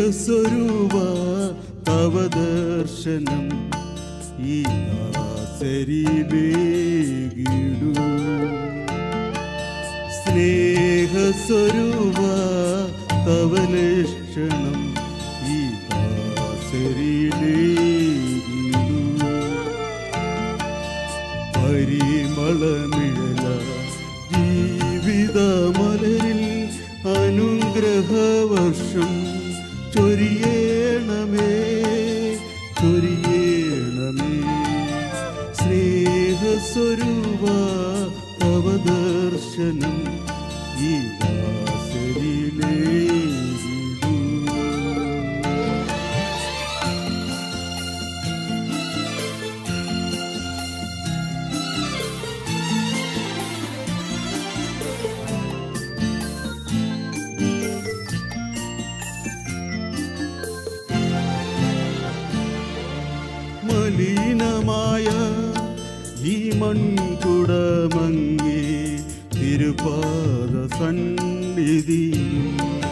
സ്നേഹസ്വരൂപ തവ ദർശനം ഈ ദാസരിലേകിടൂ സ്നേഹസ്വരൂപ തവ ലക്ഷണം ഈ ദാസരിലേകിടൂ പരിമളമിഴല ജീവിതമലരിൽ അനുഗ്രഹവർഷം ചൊരിയേണമേ ചൊരിയേണമേ സ്നേഹസ്വരൂപ തവ ദർശനം ഈ ദാസരിലേകിടൂ മലിനമായ ഈ മൺകുടമങ്ങി തിരുപാദ സന്നിധിയും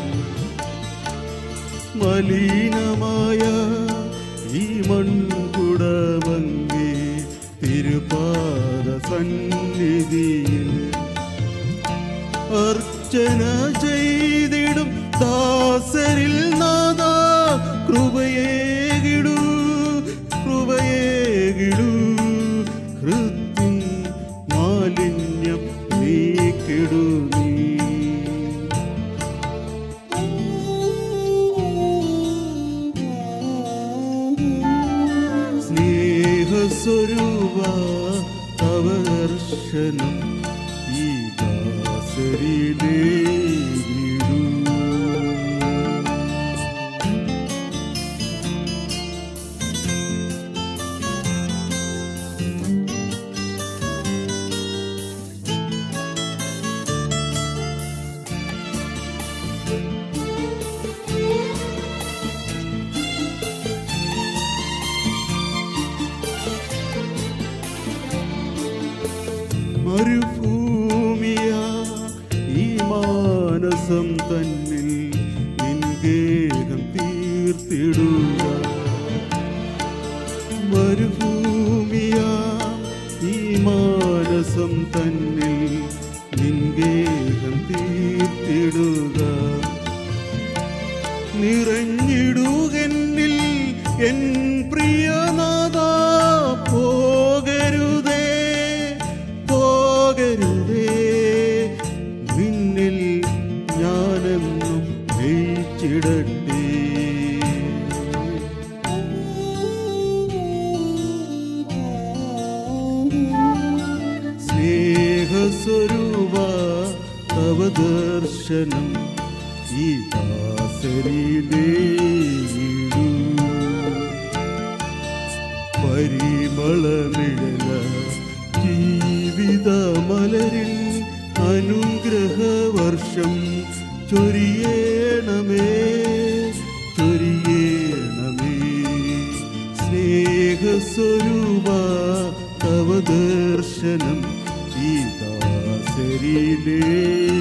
മലിനമായ ഈ മൺകുടമങ്ങി തിരുപാദ സന്നിധിയിൽ അർച്ചന ചെയ്തിടും ദാസരിൽ നാദ കൃപയേകിടൂ കൃപയേകിടൂ ഹൃത്തിൻ മാലിന്യം നീക്കിടൂ നീ സ്നേഹസ്വരൂപ തവ ദർശനം ഈ ദാസരിലേകിടൂ മരുഭൂമിയ ഈ മാനസം തന്നിൽ നിൻഗേഹം തീർത്തിടുക മരുഭൂമിയ ഈ മാനസം തന്നിൽ നിൻഗേഹം തീർത്തിടുക നിറഞ്ഞിടുകന്നിൽ എൻ പ്രിയനാഥ പോകരുതേ പോകരുതേ നിന്നിൽ ഞാനെന്നും ജയിച്ചിടട്ടെ സ്നേഹസ്വരൂപ തവ ദർശനം ഈ ദാസരിലേടൂ പരിമളമിഴല ജീവിതമലരിൽ അനുഗ്രഹവർഷം ചൊരിയേണമേ ചൊരിയേണമേ സ്നേഹസ്വരൂപ തവ ദർശനം ഈ ദാസരിലേ